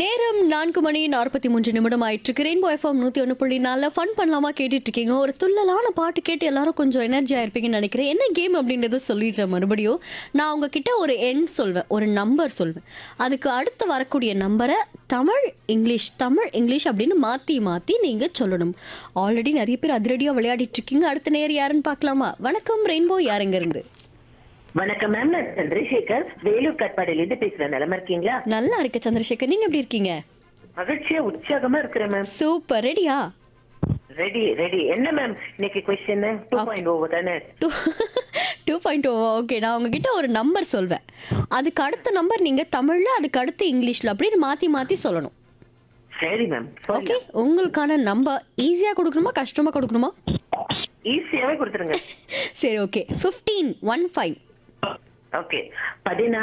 நேரம் நான்கு மணி நாற்பத்தி மூன்று நிமிடம் ஆயிட்டு ரெயின்போ எஃப்எம் நூத்தி ஒன்று புள்ளி நாலில் ஃபன் பண்ணலாமா கேட்டுட்டு இருக்கீங்க ஒரு துள்ளலான பாட்டு கேட்டு எல்லாரும் கொஞ்சம் எனர்ஜி ஆயிருப்பீங்கன்னு நினைக்கிறேன் என்ன கேம் அப்படின்றத சொல்லிடுறேன் மறுபடியும் நான் உங்ககிட்ட ஒரு எண் சொல்வேன் ஒரு நம்பர் சொல்வேன் அதுக்கு அடுத்து வரக்கூடிய நம்பரை தமிழ் இங்கிலீஷ் தமிழ் இங்கிலீஷ் அப்படின்னு மாற்றி மாற்றி நீங்கள் சொல்லணும் ஆல்ரெடி நிறைய பேர் அதிரடியாக விளையாடிட்டு இருக்கீங்க அடுத்த நேர் யாருன்னு பார்க்கலாமா வணக்கம் ரெயின்போ யாருங்க இருந்து வணக்கம் மேம் நான் சந்திரசேகர் வேலூர் கட்பாடியிலிருந்து பேசுறேன் நிலமா இருக்கீங்களா நல்லா இருக்க சந்திரசேகர் நீங்க எப்படி இருக்கீங்க மகிழ்ச்சியா உற்சாகமா இருக்கிறேன் மேம் சூப்பர் ரெடியா ரெடி ரெடி என்ன மேம் இன்னைக்கு கொஸ்டின் டூ பாயிண்ட் ஓவர் தானே two two point oh okay நான் உங்ககிட்ட ஒரு நம்பர் சொல்வேன் அதுக்கு அடுத்த நம்பர் நீங்க தமிழ்ல அதுக்கு அடுத்து இங்கிலீஷ்ல அப்படின்னு மாத்தி மாத்தி சொல்லணும் சரி மேம் ஓகே உங்களுக்கான நம்பர் ஈஸியா கொடுக்கணுமா கஷ்டமா கொடுக்கணுமா ஈஸியாவே கொடுத்துருங்க சரி okay fifteen one five okay பதினாறு